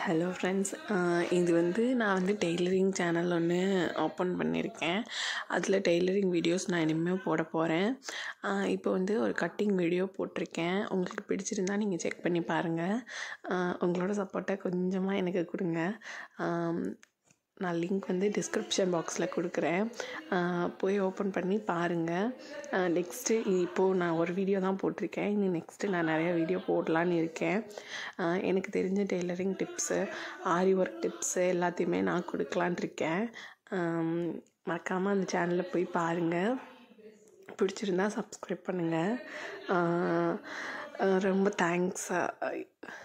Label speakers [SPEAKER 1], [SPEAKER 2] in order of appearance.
[SPEAKER 1] hello friends இது வந்து நான் வந்து டெய்லரிங் சேனல் ஒன்று ஓப்பன் பண்ணியிருக்கேன் அதில் டெய்லரிங் வீடியோஸ் நான் இனிமேல் போட போகிறேன் இப்போ வந்து ஒரு கட்டிங் வீடியோ போட்டிருக்கேன் உங்களுக்கு பிடிச்சிருந்தா நீங்கள் செக் பண்ணி பாருங்கள் உங்களோட சப்போர்ட்டை கொஞ்சமாக எனக்கு கொடுங்க நான் லிங்க் வந்து டிஸ்கிரிப்ஷன் பாக்ஸில் கொடுக்குறேன் போய் ஓப்பன் பண்ணி பாருங்கள் நெக்ஸ்ட்டு இப்போது நான் ஒரு வீடியோ தான் போட்டிருக்கேன் இனி நெக்ஸ்ட்டு நான் நிறைய வீடியோ போடலான்னு இருக்கேன் எனக்கு தெரிஞ்ச tailoring tips aari work tips எல்லாத்தையுமே நான் கொடுக்கலான் இருக்கேன் மறக்காமல் அந்த சேனலில் போய் பாருங்கள் பிடிச்சிருந்தா சப்ஸ்கிரைப் பண்ணுங்கள் ரொம்ப தேங்க்ஸ்